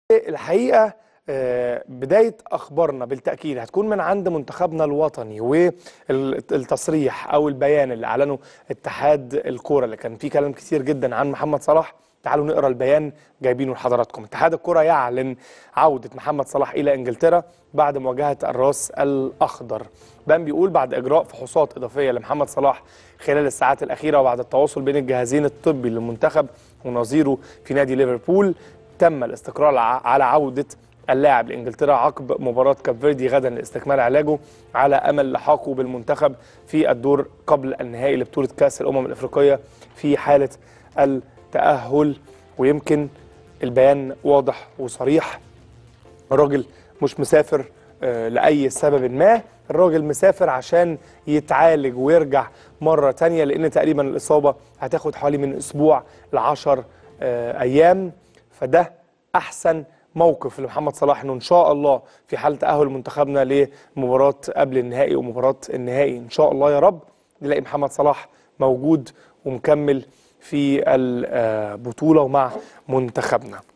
الحقيقه آه، بدايه اخبارنا بالتاكيد هتكون من عند منتخبنا الوطني والتصريح او البيان اللي اعلنه اتحاد الكوره اللي كان فيه كلام كتير جدا عن محمد صلاح تعالوا نقرا البيان جايبينه لحضراتكم اتحاد الكوره يعلن عوده محمد صلاح الى انجلترا بعد مواجهه الراس الاخضر بان بيقول بعد اجراء فحوصات اضافيه لمحمد صلاح خلال الساعات الاخيره وبعد التواصل بين الجهازين الطبي للمنتخب ونظيره في نادي ليفربول تم الاستقرار على عوده اللاعب لانجلترا عقب مباراه كاب فيردي غدا لاستكمال علاجه على امل لحاقه بالمنتخب في الدور قبل النهائي لبطوله كاس الامم الافريقيه في حاله التاهل ويمكن البيان واضح وصريح الراجل مش مسافر آه، لاي سبب ما الراجل مسافر عشان يتعالج ويرجع مره تانية لان تقريبا الاصابه هتاخد حوالي من اسبوع لعشر آه، ايام فده احسن موقف لمحمد صلاح انه ان شاء الله في حال تاهل منتخبنا لمباراه قبل النهائي ومباراه النهائي ان شاء الله يا رب نلاقي محمد صلاح موجود ومكمل في البطوله ومع منتخبنا